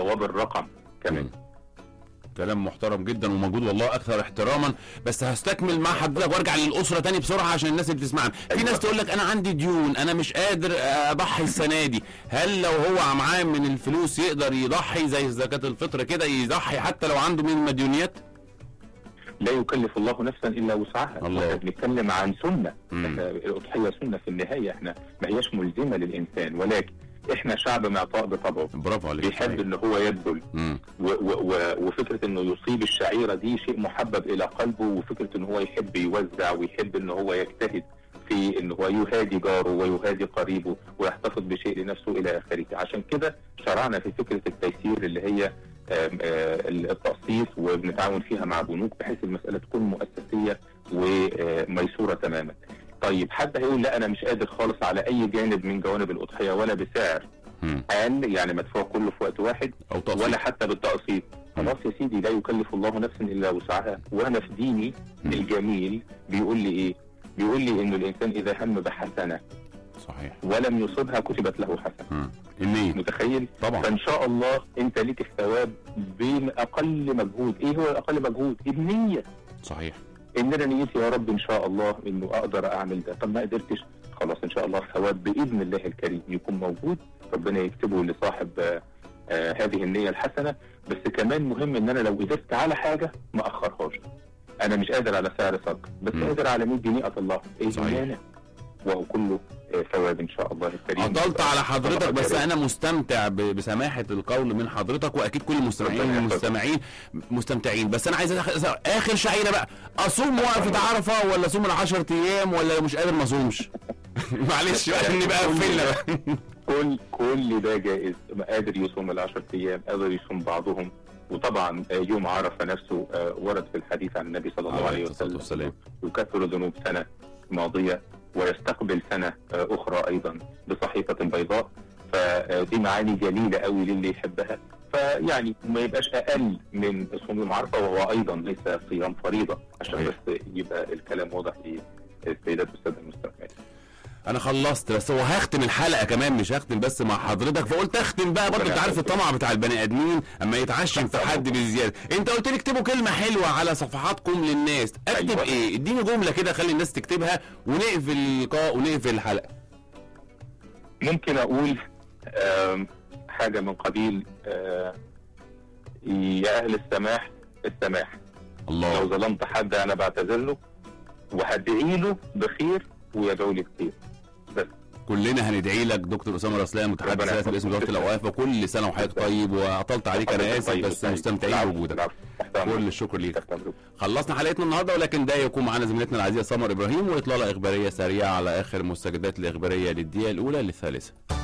صواب الرقم كمان مم. كلام محترم جدا وموجود والله اكثر احتراما بس هستكمل مع حضرتك وارجع للاسره تاني بسرعه عشان الناس اللي بتسمعنا في أيوة. ناس تقول لك انا عندي ديون انا مش قادر اضحي السنه دي هل لو هو معاه من الفلوس يقدر يضحي زي زكاه الفطر كده يضحي حتى لو عنده من المديونيات لا يكلف الله نفسا الا وسعها الله. احنا بنتكلم عن سنه مم. إحنا الاضحيه سنه في النهايه احنا ما هياش ملزمه للانسان ولكن احنا شعب معطاء بطبعه برافو عليك بيحب صحيح. ان هو يبذل مم. و- و- و- وفكره انه يصيب الشعيره دي شيء محبب الى قلبه وفكره ان هو يحب يوزع ويحب ان هو يجتهد في ان هو يهادي جاره ويهادي قريبه ويحتفظ بشيء لنفسه الى اخره عشان كده شرعنا في فكره التيسير اللي هي آم، آه، التقسيط وبنتعاون فيها مع بنوك بحيث المساله تكون مؤسسيه وميسوره تماما. طيب حد هيقول لا انا مش قادر خالص على اي جانب من جوانب الاضحيه ولا بسعر مم. اقل يعني مدفوع كله في وقت واحد او تقسيط ولا حتى بالتقسيط خلاص يا سيدي لا يكلف الله نفسا الا وسعها وانا في ديني مم. الجميل بيقول لي ايه بيقول لي انه الانسان اذا هم بحسنه صحيح ولم يصبها كتبت له حسنه مم. النية متخيل طبعا فان شاء الله انت ليك الثواب باقل مجهود ايه هو اقل مجهود النيه صحيح ان انا نيتي يا رب ان شاء الله انه اقدر اعمل ده طب ما قدرتش خلاص ان شاء الله الثواب باذن الله الكريم يكون موجود ربنا يكتبه لصاحب آه، آه هذه النيه الحسنه بس كمان مهم ان انا لو قدرت على حاجه ما اخرهاش انا مش قادر على سعر صك بس مم. قادر على 100 جنيه اطلعه ايه صحيح. المانع وهو كله آه، ثواب ان شاء الله الكريم عطلت على حضرتك صدقة بس كريم. انا مستمتع ب- بسماحه القول من حضرتك واكيد كل المستمعين ربنا يحفظك. والمستمعين مستمتعين بس انا عايز أدخل- اخر شعيره بقى اصوم وقفه عرفه ولا اصوم ال10 ايام ولا مش قادر ما اصومش معلش بقى اني بقى قفلنا بقى كل كل ده جائز قادر يصوم العشر ايام قادر يصوم بعضهم وطبعا آه، يوم عرفه نفسه آه، ورد في الحديث عن النبي صلى الله عليه الصلاة وسلم والسلام يكفر ذنوب سنه ماضيه ويستقبل سنه آه، اخرى ايضا بصحيفه بيضاء فدي معاني جليله قوي للي يحبها فيعني ما يبقاش اقل من صوم يوم عرفه وهو ايضا ليس صيام فريضه عشان صحيح. بس يبقى الكلام واضح للسيدات والساده المستمعين انا خلصت بس هو هختم الحلقه كمان مش هختم بس مع حضرتك فقلت اختم بقى برضه انت عارف الطمع بتاع البني ادمين اما يتعشم في حد بزياده انت قلت لي اكتبوا كلمه حلوه على صفحاتكم للناس اكتب أيوة. ايه اديني جمله كده خلي الناس تكتبها ونقفل اللقاء ونقفل الحلقه ممكن اقول آم، حاجه من قبيل آه، يا اهل السماح السماح لو الله ظلمت حد انا بعتذر له وهدعي له بخير ويدعو لي كتير كلنا هندعي لك دكتور اسامه رسلان متحدث ربنا سياسي يحفظك. باسم وزاره الاوقاف وكل سنه وحضرتك طيب وعطلت عليك انا اسف طيب، بس طيب. مستمتعين العفو، بوجودك العفو. تحت أمرك. كل الشكر ليك تحت أمرك. خلصنا حلقتنا النهارده ولكن ده يكون معانا زميلتنا العزيزه سمر ابراهيم واطلاله اخباريه سريعه على اخر المستجدات الاخباريه للدقيقه الاولى للثالثه